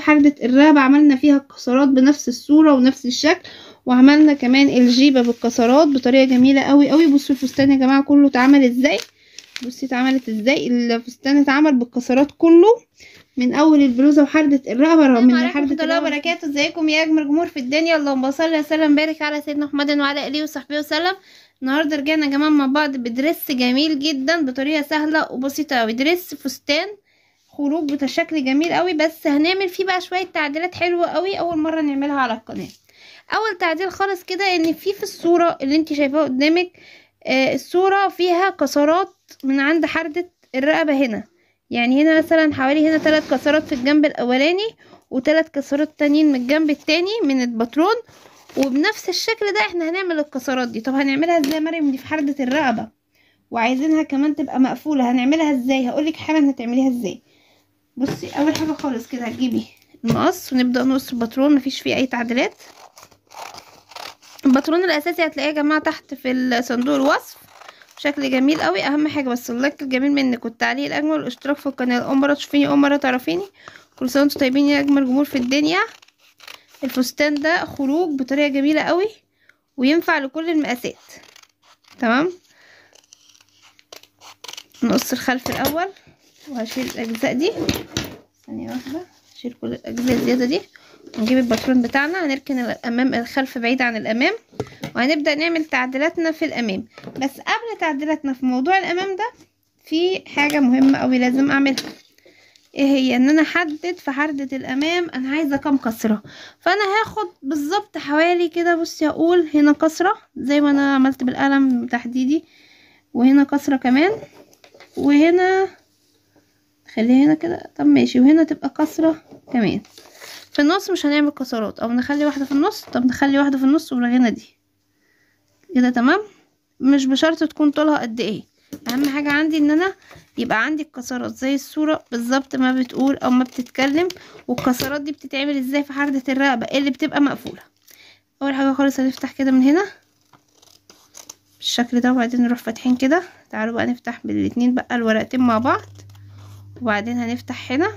حردة الرقبة عملنا فيها الكسرات بنفس الصورة ونفس الشكل وعملنا كمان الجيبة بالكسرات بطريقة جميلة قوي قوي بصوا الفستان يا جماعة كله اتعمل ازاي بصي اتعملت ازاي الفستان اتعمل بالكسرات كله من اول البلوزة وحردة الرقبة رغم ان حردة الله وبركاته ازيكم يا اجمل جمهور في الدنيا اللهم صل وسلم بارك على سيدنا محمد وعلى اله وصحبه وسلم النهارده رجعنا يا جماعه مع بعض بدرس جميل جدا بطريقه سهله وبسيطه قوي درس فستان خروج بشكل جميل قوي بس هنعمل فيه بقى شويه تعديلات حلوه قوي اول مره نعملها على القناه اول تعديل خالص كده ان في في الصوره اللي انت شايفاها قدامك آه الصوره فيها كسرات من عند حردة الرقبه هنا يعني هنا مثلا حوالي هنا ثلاث كسرات في الجنب الاولاني وثلاث كسرات تانيين من الجنب التاني من الباترون وبنفس الشكل ده احنا هنعمل الكسرات دي طب هنعملها ازاي يا مريم دي في حردة الرقبة وعايزينها كمان تبقى مقفولة هنعملها ازاي هقولك حالا هتعمليها ازاي بصي اول حاجة خالص كده هتجيبي المقص ونبدأ نقص الباترون مفيش فيه اي تعديلات الباترون الاساسي هتلاقيه يا جماعة تحت في صندوق الوصف بشكل جميل قوي اهم حاجة بس اللايك الجميل منك والتعليق الاجمل والاشتراك في القناة اول مرة تشوفيني اول مرة تعرفيني كل سنة وانتم طيبين يا اجمل جمهور في الدنيا الفستان ده خروج بطريقة جميلة قوي وينفع لكل المقاسات تمام نقص الخلف الاول وهشيل الاجزاء دي ثانية واحدة هشيل كل الاجزاء الزيادة دي ونجيب الباترون بتاعنا هنركن الامام الخلف بعيد عن الامام وهنبدأ نعمل تعديلاتنا في الامام بس قبل تعديلاتنا في موضوع الامام ده في حاجة مهمة قوي لازم اعملها ايه هي ان انا احدد في حردة الامام انا عايزة كام كسرة فانا هاخد بالظبط حوالي كده بصي هقول هنا كسرة زي ما انا عملت بالقلم تحديدي وهنا كسرة كمان وهنا خليها هنا كده طب ماشي وهنا تبقى كسرة كمان في النص مش هنعمل كسرات او نخلي واحدة في النص طب نخلي واحدة في النص ولغينا دي كده تمام مش بشرط تكون طولها قد ايه اهم حاجة عندي ان انا يبقى عندي الكسرات زي الصورة بالظبط ما بتقول او ما بتتكلم والكسرات دي بتتعمل ازاي في حردة الرقبة اللي بتبقى مقفولة اول حاجة خالص هنفتح كده من هنا بالشكل ده وبعدين نروح فاتحين كده تعالوا بقى نفتح بالاتنين بقى الورقتين مع بعض وبعدين هنفتح هنا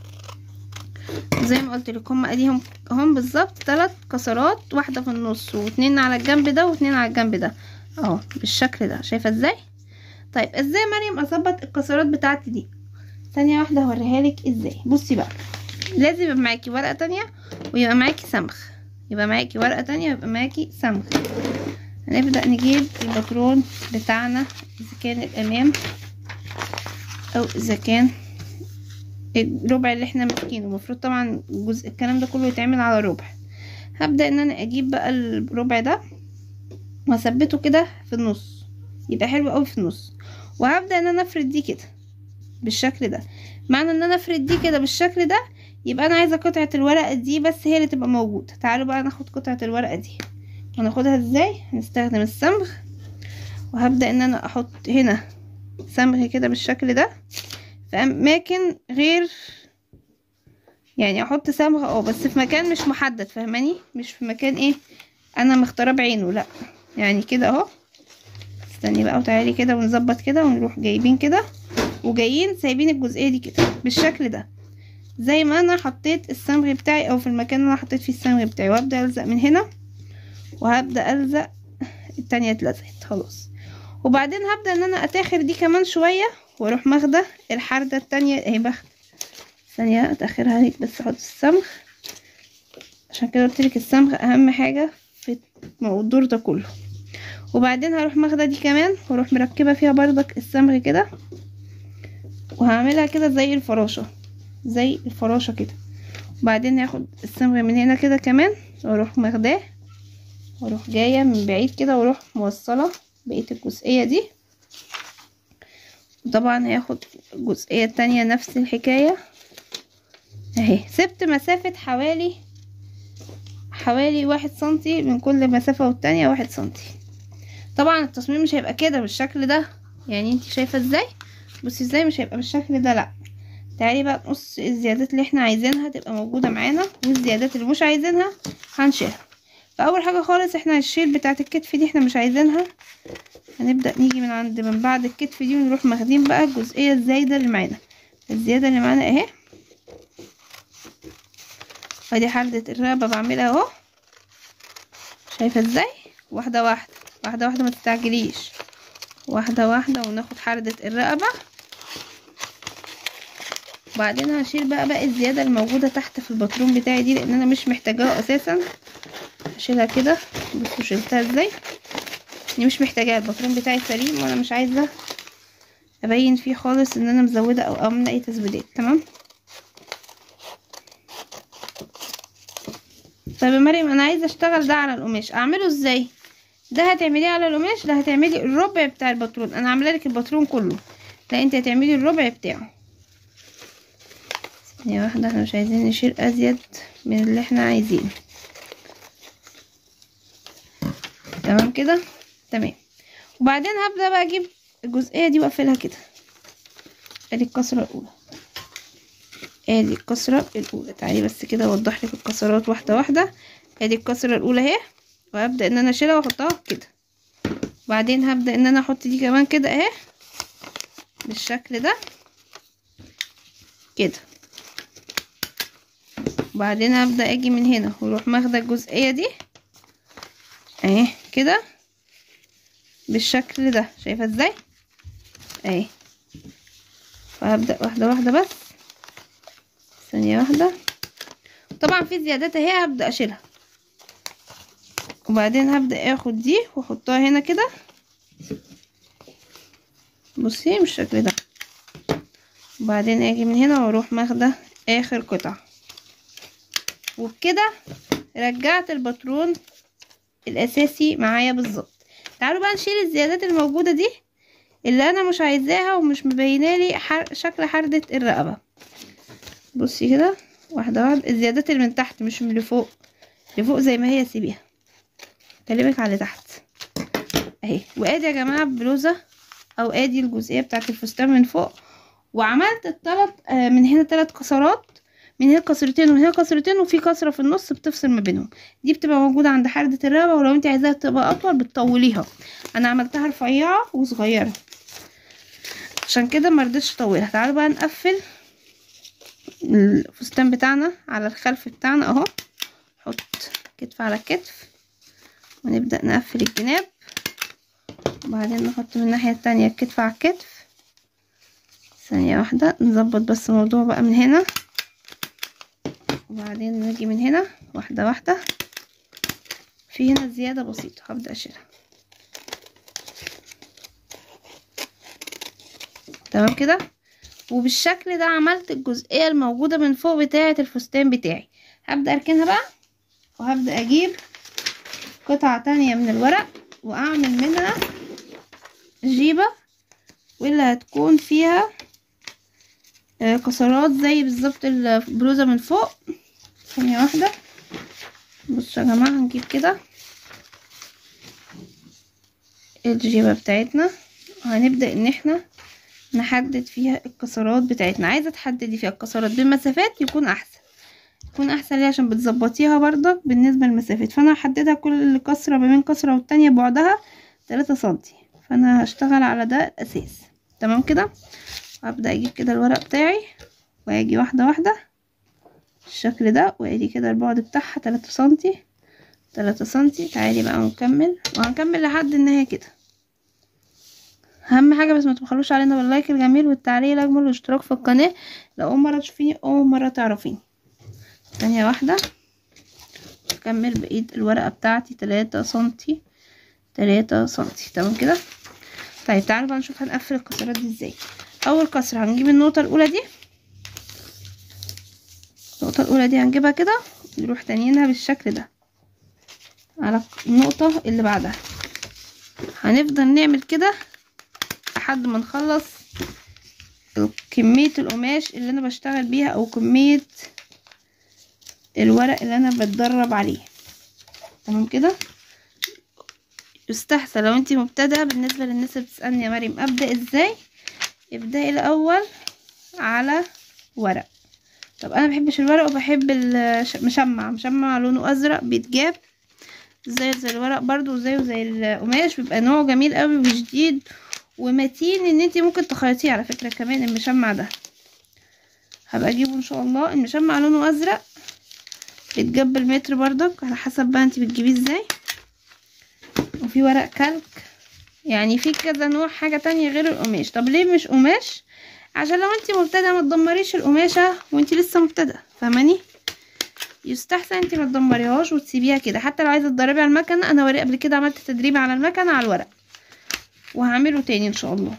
زي ما قلت لكم اديهم هم بالظبط ثلاث كسرات واحده في النص واتنين على الجنب ده واتنين على الجنب ده اهو بالشكل ده شايفه ازاي طيب ازاي مريم اظبط الكسرات بتاعتي دي ثانيه واحده هوريها لك ازاي بصي بقى لازم يبقى معاكي ورقه تانية ويبقى معاكي صمغ يبقى معاكي ورقه تانية ويبقى معاكي صمغ هنبدا نجيب الباترون بتاعنا اذا كان الامام او اذا كان الربع اللي احنا ماسكينه المفروض طبعا الجزء الكلام ده كله يتعمل على ربع هبدا ان انا اجيب بقى الربع ده واثبته كده في النص يبقى حلو قوي في النص وهبدا ان انا افرد دي كده بالشكل ده معنى ان انا افرد دي كده بالشكل ده يبقى انا عايزه قطعه الورقه دي بس هي اللي تبقى موجوده تعالوا بقى ناخد قطعه الورقه دي هناخدها ازاي هنستخدم الصمغ وهبدا ان انا احط هنا صمغ كده بالشكل ده في اماكن غير يعني احط صمغ اه بس في مكان مش محدد فاهماني مش في مكان ايه انا مختاره بعينه لا يعني كده اهو استني بقى وتعالي كده ونظبط كده ونروح جايبين كده وجايين سايبين الجزئيه دي كده بالشكل ده زي ما انا حطيت الصمغ بتاعي او في المكان اللي انا حطيت فيه الصمغ بتاعي وابدا الزق من هنا وهبدا الزق التانية اتلزقت خلاص وبعدين هبدا ان انا اتاخر دي كمان شويه واروح ماخده الحردة التانية اهي باخده ثانية اتاخرها هيك بس احط الصمغ عشان كده قلتلك الصمغ اهم حاجة في الدور ده كله وبعدين هروح ماخده دي كمان واروح مركبة فيها بردك الصمغ كده وهعملها كده زي الفراشة زي الفراشة كده وبعدين هاخد الصمغ من هنا كده كمان واروح ماخداه واروح جاية من بعيد كده واروح موصلة بقية الجزئية دي وطبعا هياخد الجزئية التانية نفس الحكاية اهي سبت مسافة حوالي حوالي واحد سنتي من كل مسافة والتانية واحد سنتي طبعا التصميم مش هيبقى كده بالشكل ده يعني انت شايفة ازاي بصي ازاي مش هيبقى بالشكل ده لا تعالي بقى نقص الزيادات اللي احنا عايزينها تبقى موجودة معانا والزيادات اللي مش عايزينها هنشيلها فاول حاجة خالص احنا الشيل بتاعة الكتف دي احنا مش عايزينها هنبدأ نيجي من عند من بعد الكتف دي ونروح ماخدين بقى الجزئية الزايدة اللي معانا الزيادة اللي معانا اهي ادي حردة الرقبة بعملها اهو شايفة ازاي واحدة واحدة واحدة واحدة ما تستعجليش واحدة واحدة وناخد حردة الرقبة وبعدين هشيل بقى باقي الزيادة الموجودة تحت في الباترون بتاعي دي لان انا مش محتاجاها اساسا هشيلها كده بصوا شلتها ازاي دي مش محتاجاها الباترون بتاعي سليم وانا مش عايزة ابين فيه خالص ان انا مزودة او عاملة اي تزويدات تمام طيب يا مريم انا عايزه اشتغل ده على القماش اعمله ازاي ده هتعمليه على القماش ده هتعملي الربع بتاع الباترون انا عامله لك الباترون كله لا انت هتعملي الربع بتاعه ثانيه واحده احنا مش عايزين نشيل ازيد من اللي احنا عايزينه تمام كده تمام وبعدين هبدا بقى اجيب الجزئيه دي واقفلها كده ادي الكسره الاولى ادي الكسرة الاولى تعالي بس كده اوضح لك الكسرات واحدة واحدة ادي الكسرة الاولى اهي وهبدأ ان انا اشيلها واحطها كده وبعدين هبدأ ان انا احط دي كمان كده اهي بالشكل ده كده وبعدين هبدأ اجي من هنا واروح ماخدة الجزئية دي اهي كده بالشكل ده شايفة ازاي اهي فهبدأ واحدة واحدة بس ثانية واحدة طبعا في زيادات اهي هبدأ اشيلها وبعدين هبدأ اخد دي واحطها هنا كده بصي بالشكل ده وبعدين اجي من هنا واروح ماخدة اخر قطعة وبكده رجعت الباترون الاساسي معايا بالظبط تعالوا بقى نشيل الزيادات الموجودة دي اللي انا مش عايزاها ومش مبينالي حر... شكل حردة الرقبة بصي كده واحدة واحدة الزيادات اللي من تحت مش من اللي فوق اللي فوق زي ما هي سيبيها كلمك على تحت اهي وادي يا جماعة البلوزة او ادي الجزئية بتاعت الفستان من فوق وعملت التلات آه من هنا تلات كسرات من هنا كسرتين ومن هنا كسرتين وفي كسرة في النص بتفصل ما بينهم دي بتبقى موجودة عند حردة الرقبة ولو انت عايزاها تبقى اطول بتطوليها انا عملتها رفيعة وصغيرة عشان كده مرضتش اطولها تعالوا بقى نقفل الفستان بتاعنا على الخلف بتاعنا اهو نحط كتف على كتف ونبدأ نقفل الجناب وبعدين نحط من الناحية التانية الكتف على الكتف ثانية واحدة نظبط بس الموضوع بقى من هنا وبعدين نيجي من هنا واحدة واحدة في هنا زيادة بسيطة هبدأ اشيلها تمام كده وبالشكل ده عملت الجزئية الموجودة من فوق بتاعة الفستان بتاعي هبدأ اركنها بقى وهبدأ اجيب قطعة تانية من الورق واعمل منها جيبة واللي هتكون فيها كسرات زي بالظبط البلوزة من فوق ثانية واحدة بصوا يا جماعة هنجيب كده الجيبة بتاعتنا وهنبدأ ان احنا نحدد فيها الكسرات بتاعتنا عايزه تحددي فيها الكسرات بمسافات يكون احسن يكون احسن ليه عشان بتظبطيها برضك بالنسبه للمسافات فانا هحددها كل كسره ما بين كسره والتانية بعدها 3 سنتي فانا هشتغل على ده الاساس تمام كده وابدا اجيب كده الورق بتاعي واجي واحده واحده بالشكل ده وادي كده البعد بتاعها 3 سنتي 3 سنتي تعالي بقى ونكمل وهنكمل لحد النهايه كده اهم حاجه بس ما تبخلوش علينا باللايك الجميل والتعليق الاجمل والاشتراك في القناه لو اول مره تشوفيني اول مره تعرفيني ثانيه واحده اكمل بايد الورقه بتاعتي تلاتة سنتي تلاتة سنتي تمام كده طيب تعالوا بقى نشوف هنقفل الكسرات دي ازاي اول كسره هنجيب النقطه الاولى دي النقطه الاولى دي هنجيبها كده نروح تانيينها بالشكل ده على النقطه اللي بعدها هنفضل نعمل كده لحد ما نخلص كمية القماش اللي انا بشتغل بيها او كمية الورق اللي انا بتدرب عليه تمام كده يستحسن لو انت مبتدئة بالنسبة للناس اللي بتسألني يا مريم ابدأ ازاي ابدأي الاول على ورق طب انا بحبش الورق وبحب المشمع مشمع لونه ازرق بيتجاب زي زي الورق برضو زيه زي القماش بيبقى نوع جميل قوي وجديد ومتين ان انت ممكن تخيطيه على فكرة كمان المشمع ده هبقى اجيبه ان شاء الله المشمع لونه ازرق بيتجاب بالمتر برضك على حسب بقى انت بتجيبيه ازاي وفي ورق كلك يعني في كذا نوع حاجة تانية غير القماش طب ليه مش قماش عشان لو انت مبتدئة ما تدمريش القماشة وانت لسه مبتدئة فاهماني يستحسن انت ما تدمريهاش وتسيبيها كده حتى لو عايزه تدربي على المكنه انا ورق قبل كده عملت تدريب على المكنه على الورق وهعمله تاني ان شاء الله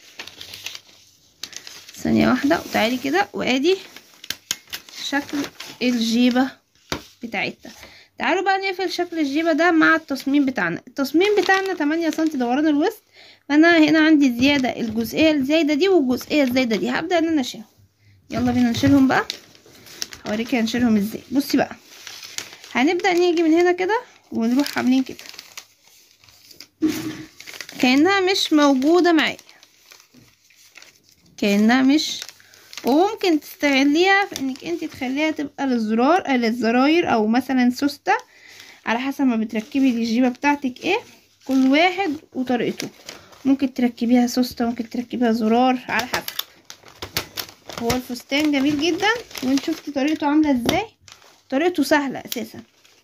ثانيه واحده وتعالي كده وادي شكل الجيبه بتاعتها تعالوا بقى نقفل شكل الجيبه ده مع التصميم بتاعنا التصميم بتاعنا 8 سم دوران الوسط فانا هنا عندي زياده الجزئيه الزايده دي والجزئيه الزايده دي هبدا ان انا اشيلهم يلا بينا نشيلهم بقى هوريكي هنشيلهم ازاي بصي بقى هنبدا نيجي من هنا كده ونروح عاملين كده كانها مش موجوده معايا كانها مش وممكن تستغليها في انك انت تخليها تبقى للزرار للزراير او مثلا سوسته على حسب ما بتركبي الجيبه بتاعتك ايه كل واحد وطريقته ممكن تركبيها سوسته ممكن تركبيها زرار على حسب هو الفستان جميل جدا وانت شفتي طريقته عامله ازاي طريقته سهله اساسا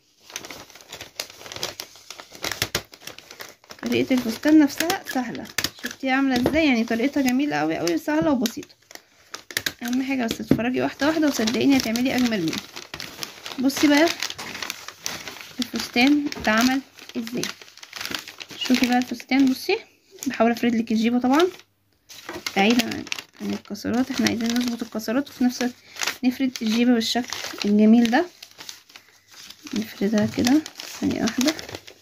طريقه الفستان نفسها سهله شفتيها عامله ازاي يعني طريقتها جميله قوي قوي وسهله وبسيطه اهم حاجه بس تتفرجي واحده واحده وصدقيني هتعملي اجمل مني بصي بقى الفستان اتعمل ازاي شوفي بقى الفستان بصي بحاول افرد لك الجيبه طبعا بعيدا عن عن الكسرات احنا عايزين نظبط الكسرات وفي نفس الوقت نفرد الجيبه بالشكل الجميل ده نفردها كده ثانيه واحده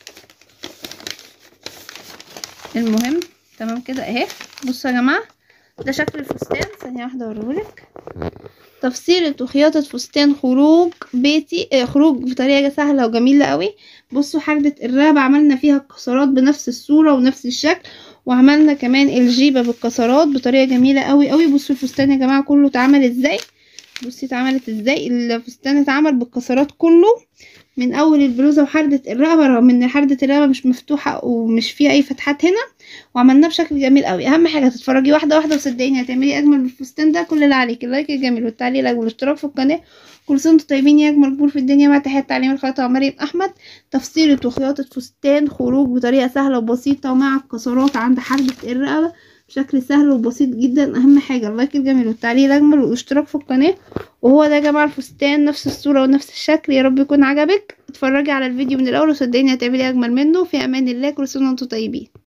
المهم تمام كده اهي بصوا يا جماعه ده شكل الفستان ثانيه واحده اوريهولك تفصيلة وخياطة فستان خروج بيتي آه خروج بطريقة سهلة وجميلة قوي بصوا حردة الرقبة عملنا فيها الكسرات بنفس الصورة ونفس الشكل وعملنا كمان الجيبة بالكسرات بطريقة جميلة قوي قوي بصوا الفستان يا جماعة كله اتعمل ازاي بصي اتعملت ازاي الفستان اتعمل بالكسرات كله من اول البلوزة وحردة الرقبة رغم ان حردة الرقبة مش مفتوحة ومش فيها اي فتحات هنا وعملناه بشكل جميل قوي اهم حاجة تتفرجي واحدة واحدة وصدقيني هتعملي اجمل بالفستان ده كل اللي عليك اللايك الجميل والتعليق الاجمل والاشتراك في القناة كل سنة وانتم طيبين يا اجمل جمهور في الدنيا مع تحيات تعليم الخياطة مريم احمد تفصيلة وخياطة فستان خروج بطريقة سهلة وبسيطة ومع الكسرات عند حردة الرقبة بشكل سهل وبسيط جدا اهم حاجه اللايك الجميل والتعليق الاجمل والاشتراك في القناه وهو ده يا جماعه الفستان نفس الصوره ونفس الشكل يا رب يكون عجبك اتفرجي على الفيديو من الاول وصدقيني هتعملي اجمل منه في امان الله كل سنه وانتم طيبين